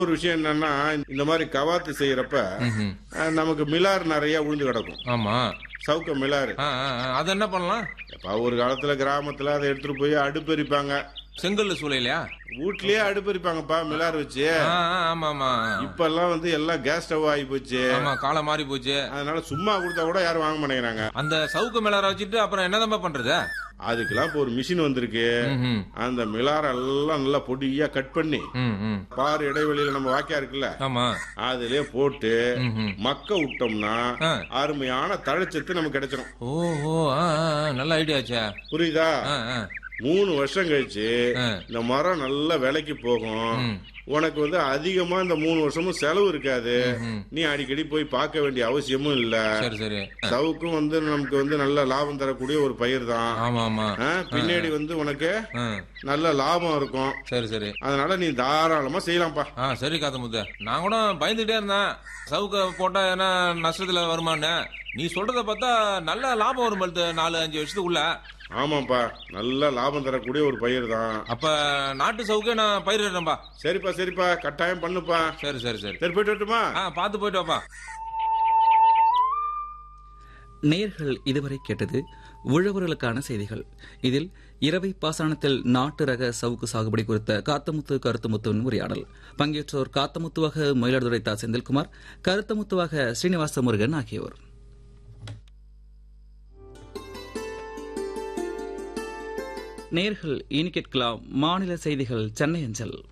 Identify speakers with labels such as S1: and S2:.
S1: ஒரு விஷயம் என்னன்னா இந்த மாதிரி கவாத்து செய்யறப்ப
S2: ம்ஹும்.
S1: அஹ், நமக்கு மிலார் நிறைய விழுந்து கிடக்கும்
S2: ஆமா
S1: சவுக்க மிலாறு
S2: ஆ, ஆ, ஆ. அது என்ன பண்ணலாம்
S1: இப்ப ஒரு காலத்துல கிராமத்துல அதை எடுத்துட்டு போய் அடுப்பெரிப்பாங்க
S2: செங்கல்ல சூளையிலையா
S1: வீட்லயே அடுப்பெரிப்பாங்கப்பா மிலார் வச்சு
S2: ஆ, ஆ, ஆமா ஆமா
S1: இப்ப எல்லாம் வந்து எல்லாம் கேஸ் ஸ்டவ் ஆகி போச்சு
S2: ஆமா காலம் மாறி போச்சு
S1: அதனால சும்மா கொடுத்தா கூட யாரும் வாங்க மாட்டேங்கிறாங்க
S2: அந்த சவுக்கு மேலார வச்சுட்டு அப்புறம் என்னதான்பா பண்றது
S1: அதுக்கெல்லாம் இப்போ ஒரு மிஷின் வந்திருக்கு
S2: ம்ஹும்.
S1: அந்த மிலார எல்லாம் நல்லா பொடியா கட் பண்ணி
S2: ம், ம்.
S1: பாரு இடைவெளியில நம்ம வாக்கியா இருக்குல்ல
S2: ஆமா
S1: அதுலயே போட்டு
S2: ம்ஹும்.
S1: மக்க விட்டோம்னா
S2: ஆ.
S1: அருமையான தழைச்சத்து நமக்கு கிடைச்சிடும்
S2: ஓ ஓ ஆ, ஆ, ஆ. நல்ல ஐடியா ஆச்சே
S1: புரியுதா
S2: ஆ, ஆ.
S1: மூணு வருஷம் கழிச்சு
S2: ஆ.
S1: இந்த மரம் நல்ல விலைக்கு போகும்
S2: ம்.
S1: உனக்கு வந்து அதிகமா இந்த மூணு வருஷமும் செலவு இருக்காது
S2: ம்.
S1: நீ அடிக்கடி போய் பார்க்க வேண்டிய அவசியமும் இல்ல
S2: சரி சரி
S1: சவுக்கும் வந்து நமக்கு வந்து நல்ல லாபம் தரக்கூடிய ஒரு பயிர் தான்
S2: ஆமா ஆமா
S1: ஆ, பின்னாடி வந்து உனக்கு
S2: ஆ.
S1: நல்ல லாபம் இருக்கும்
S2: சரி சரி
S1: அதனால நீ தாராளமா செய்யலாம்ப்பா
S2: ஆ சரி காத்த முத்த நான் கூட பயந்துட்டே இருந்தேன் சவுக்க போட்டா என்ன நஷ்டத்துல வருமான்னு நீ சொல்றத பார்த்தா நல்ல லாபம் வரும் பழுத்து நாலு அஞ்சு வருஷத்துக்குள்ள
S1: ஆமாப்பா நல்ல லாபம் தரக்கூடிய ஒரு பயிர் தான்
S2: அப்ப நாட்டு சவுக்கே நான் பயிரிடுறேன்பா
S1: சரிப்பா சரிப்பா கட்டாயம் பண்ணுப்பா
S2: சரி சரி சரி
S1: சரி போயிட்டு வரட்டுமா
S2: ஆ பார்த்து போயிட்டு வாப்பா
S3: நேர்கள் இதுவரை கேட்டது உழவர்களுக்கான செய்திகள் இதில் இரவை பாசனத்தில் நாட்டு ரக சவுக்கு சாகுபடி குறித்த காத்தமுத்து கருத்துமுத்துவின் உரையாடல் பங்கேற்றோர் காத்தமுத்துவாக மயிலாடுதுறை தா செந்தில்குமார் கருத்தமுத்துவாக ஸ்ரீனிவாச முருகன் ஆகியோர் நேர்கள் இனி கேட்கலாம் மாநில செய்திகள் சென்னை அஞ்சல்